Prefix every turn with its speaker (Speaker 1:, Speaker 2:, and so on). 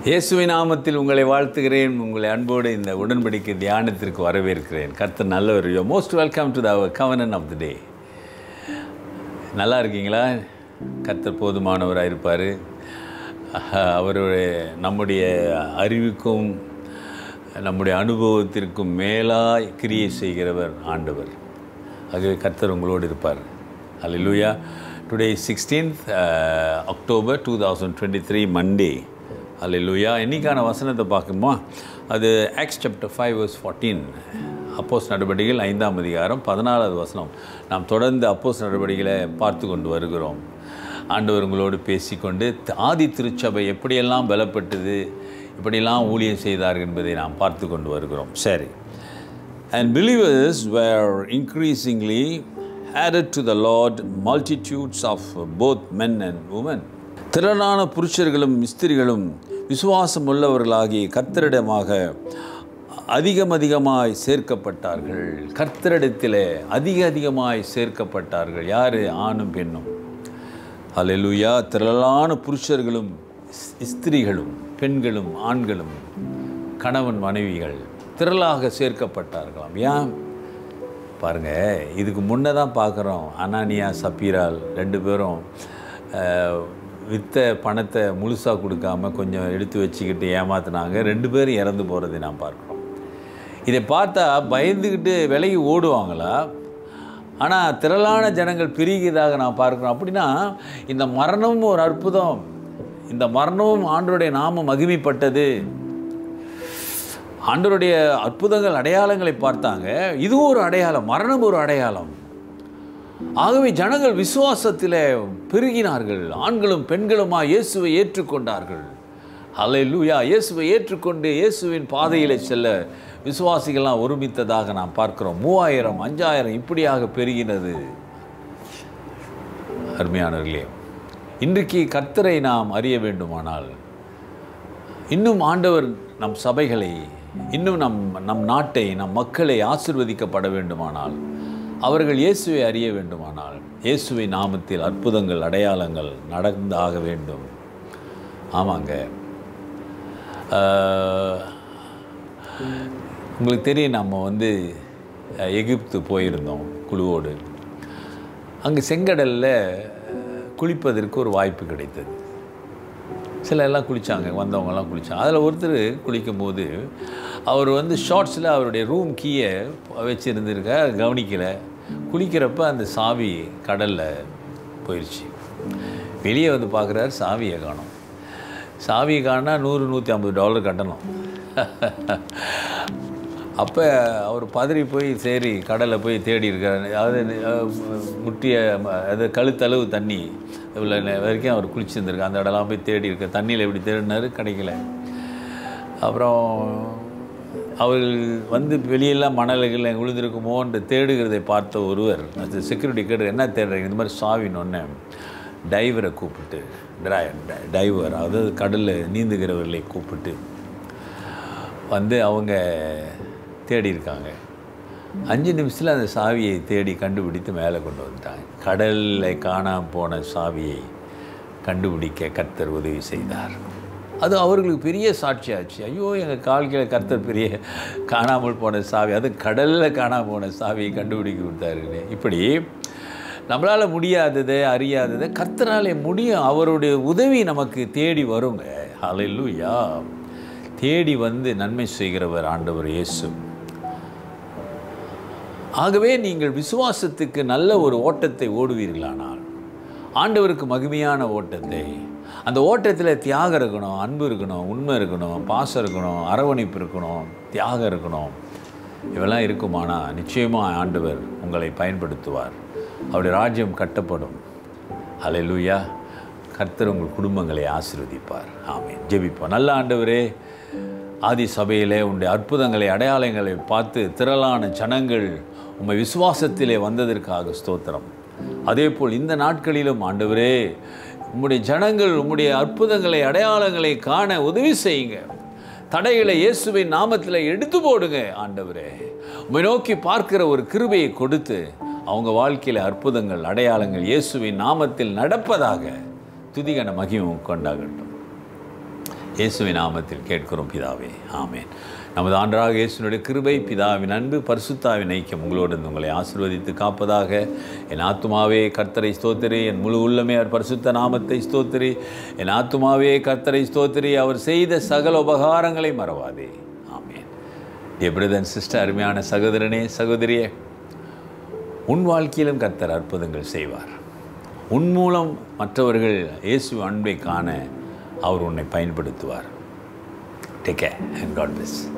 Speaker 1: இயேசுவின் நாமத்தில் உங்களை வாழ்த்துகிறேன் உங்களை அன்போடு இந்த உடன்படிக்கை தியானத்திற்கு வரவேற்கிறேன் கர்த்தர் நல்லவர் you most welcome to the covenant of the day நல்லா இருக்கீங்களா கர்த்தர் போதுமானவராக இருப்பார் அவருடைய நம்முடைய அறிவுக்கும் நம்முடைய அனுபவத்திற்கும் மேலாய் கிரியை செய்கிறவர் ஆண்டவர் ஆகவே கர்த்தர் உங்களோடு இருப்பார் அல்லேலூயா today sixteenth October two thousand twenty three Monday அல்லேலூயா என்னைக்கான வசனத்தை பார்க்குமா அது Acts chapter five verse fourteen அப்போஸ் நடவடிக்கைகள் ஐந்தாம் அதிகாரம் பதினாலாவது வசனம் நாம் தொடர்ந்து அப்போஸ் நடவடிக்கைகளை பார்த்து கொண்டு வருகிறோம் ஆண்டவர் உங்களோடு பேசிக்கொண்டு ஆதி திருச்சபை எப்படியெல்லாம் பலப்பட்டது இப்படியெல்லாம் ஊழியம் செய்தார்கள் என்பதை நாம் பார்த்து கொண்டு வருகிறோம் சரி And believers were increasingly added to the Lord multitudes of both men and women. திரளான புருஷர்களும் ஸ்திரிகளும் விசுவாசம் உள்ளவர்களாகிய கர்த்தரிடமாக அதிகம் அதிகமாய் சேர்க்கப்பட்டார்கள் கர்த்தரிடத்திலே அதிக அதிகமாய் சேர்க்கப்பட்டார்கள் யார் ஆணும் பெண்ணும் அல்லேலூயா திரளான புருஷர்களும் ஸ்- ஸ்திரீகளும் பெண்களும் ஆண்களும் கணவன் மனைவிகள் திரளாக சேர்க்கப்பட்டார்களாம் ஏன் பாருங்க இதுக்கு முன்னே தான் பார்க்குறோம் அனானியா சப்பீரால் ரெண்டு பேரும் அஹ், வித்த பணத்தை முழுசாக கொடுக்காம கொஞ்சம் எடுத்து வச்சுக்கிட்டு ஏமாத்துனாங்க ரெண்டு பேரும் இறந்து போகிறதை நாம் பார்க்குறோம் இதை பார்த்தா பயந்துக்கிட்டு விலகி ஓடுவாங்களா ஆனால் திரளான ஜனங்கள் பிரிகிறதாக நான் பார்க்குறோம் அப்படின்னா இந்த மரணமும் ஒரு அற்புதம் இந்த மரணமும் ஆண்டவருடைய நாமம் மகிமைப்பட்டது ஆண்டவருடைய அற்புதங்கள் அடையாளங்களை பார்த்தாங்க இதுவும் ஒரு அடையாளம் மரணம் ஒரு அடையாளம் ஆகவே ஜனங்கள் விசுவாசத்தில் பெருகினார்கள் ஆண்களும் பெண்களுமா இயேசுவை ஏற்றுக்கொண்டார்கள் அல்லேலூயா இயேசுவை ஏற்றுக்கொண்டு இயேசுவின் பாதையிலே செல்ல விசுவாசிகள்லாம் ஒருமித்ததாக நாம் பார்க்கிறோம் மூவாயிரம் அஞ்சாயிரம் இப்படியாக பெருகினது அருமையானவர்களே இன்றைக்கு கர்த்தரை நாம் அறிய வேண்டுமானால் இன்னும் ஆண்டவர் நம் சபைகளை இன்னும் நம் நம் நாட்டை நம் மக்களை ஆசிர்வதிக்கப்பட வேண்டுமானால் அவர்கள் இயேசுவை அறிய வேண்டுமானால் இயேசுவை நாமத்தில் அற்புதங்கள் அடையாளங்கள் நடந்தாக வேண்டும் ஆமாங்க ஆஹ், உங்களுக்கு தெரியும் நம்ம வந்து அஹ், எகிப்து போயிருந்தோம் குழுவோடு அங்கே செங்கடலில் குளிப்பதற்கு ஒரு வாய்ப்பு கிடைத்தது சில எல்லாம் குளித்தாங்க வந்தவங்கெல்லாம் குளித்தாங்க அதில் ஒருத்தர் குளிக்கும்போது அவர் வந்து ஷார்ட்ஸில் அவருடைய ரூம் கீயை வச்சுருந்துருக்க கவனிக்கலை குளிக்கிறப்ப அந்த சாவி கடலில் போயிடுச்சு வெளியே வந்து பார்க்குறாரு சாவியை காணோம் சாவியை காணா நூறு நூற்றி ஐம்பது டாலர் கட்டணும் அப்போ அவர் பதறி போய் சரி கடலில் போய் தேடி இருக்காரு அதாவது அஹ், முட்டிய ம- அது கழுத்தளவு தண்ணி இவ்வளோ நே- வரைக்கும் அவர் குளிச்சிருந்திருக்கு அந்த இடம்லாம் போய் தேடி இருக்க தண்ணியில் எப்படி தேடினாரு கிடைக்கல அப்புறம் அவர் வந்து வெளியெல்லாம் மணல்கள் விழுந்திருக்குமோன்று தேடுகிறதை பார்த்த ஒருவர் அது செக்யூரிட்டி கேட்டு என்ன தேடுறீங்க இந்த மாதிரி சாவின்னு ஒன்று டைவரை கூப்பிட்டு ட்ரை டைவர் அதாவது கடலில் நீந்துகிறவர்களை கூப்பிட்டு வந்து அவங்க தேடி இருக்காங்க அஞ்சு நிமிஷத்தில் அந்த சாவியை தேடி கண்டுபிடித்து மேலே கொண்டு வந்துட்டாங்க கடலில் காணாமல் போன சாவியை கண்டுபிடிக்க கர்த்தர் உதவி செய்தார் அது அவர்களுக்கு பெரிய சாட்சியாச்சு ஐயோ எங்கள் கால்களை கர்த்தர் பெரிய காணாமல் போன சாவி அது கடலில் காணாமல் போன சாவியை கண்டுபிடிக்க கொடுத்தாருங்களே இப்படி நம்மளால் முடியாததை அறியாததை கர்த்தராலே முடியும் அவருடைய உதவி நமக்கு தேடி வருங்க ஹalleluya தேடி வந்து நன்மை செய்கிறவர் ஆண்டவர் இயேசு ஆகவே நீங்கள் விசுவாசத்துக்கு நல்ல ஒரு ஓட்டத்தை ஓடுவீர்களானால் ஆண்டவருக்கு மகிமையான ஓட்டத்தை அந்த ஓட்டத்தில் தியாகம் இருக்கணும் அன்பு இருக்கணும் உண்மை இருக்கணும் பாசம் இருக்கணும் அரவணைப்பு இருக்கணும் தியாகம் இருக்கணும் இவெல்லாம் இருக்குமானா நிச்சயமாக ஆண்டவர் உங்களை பயன்படுத்துவார் அவருடைய ராஜ்யம் கட்டப்படும் அல்லேலூயா கர்த்தர் உங்கள் குடும்பங்களை ஆசீர்வதிப்பார் ஆமென் ஜெபிப்போம் நல்ல ஆண்டவரே ஆதி சபையிலே உங்களுடைய அற்புதங்களை அடையாளங்களை பார்த்து திரளான ஜனங்கள் உம்மை விசுவாசத்திலே வந்ததற்காக ஸ்தோத்திரம் அதேபோல் இந்த நாட்களிலும் ஆண்டவரே உம்முடைய ஜனங்கள் உம்முடைய அற்புதங்களை அடையாளங்களை காண உதவி செய்யுங்க தடைகளை இயேசுவின் நாமத்தில் எடுத்து போடுங்க ஆண்டவரே உம்மை நோக்கி பார்க்கிற ஒரு கிருபையை கொடுத்து அவங்க வாழ்க்கையில் அற்புதங்கள் அடையாளங்கள் இயேசுவின் நாமத்தில் நடப்பதாக துதிகன மகிமும் கொண்டாகட்டும் இயேசுவின் நாமத்தில் கேட்கிறோம் பிதாவே ஆமேன் நமது ஆண்டராக இயேசுனுடைய கிருபை பிதாவின் அன்பு பரிசுத்தாவின் ஐக்கியம் உங்களோடு இருந்து உங்களை ஆசீர்வதித்து காப்பதாக என் ஆத்துமாவே கர்த்தரை ஸ்தோத்திரி என் முழு உள்ளமே அவர் பரிசுத்த நாமத்தை ஸ்தோத்திரி என் ஆத்துமாவே கர்த்தரை ஸ்தோத்திரி அவர் செய்த சகல உபகாரங்களை மறவாதே ஆமேன் டியர் பிரதர் சிஸ்டர் அருமையான சகோதரனே சகோதரியே உன் வாழ்க்கையிலும் கர்த்தர் அற்புதங்கள் செய்வார் உன் மூலம் மற்றவர்கள் இயேசு அன்பை காண அவர் உன்னை பயன்படுத்துவார் take care and God plus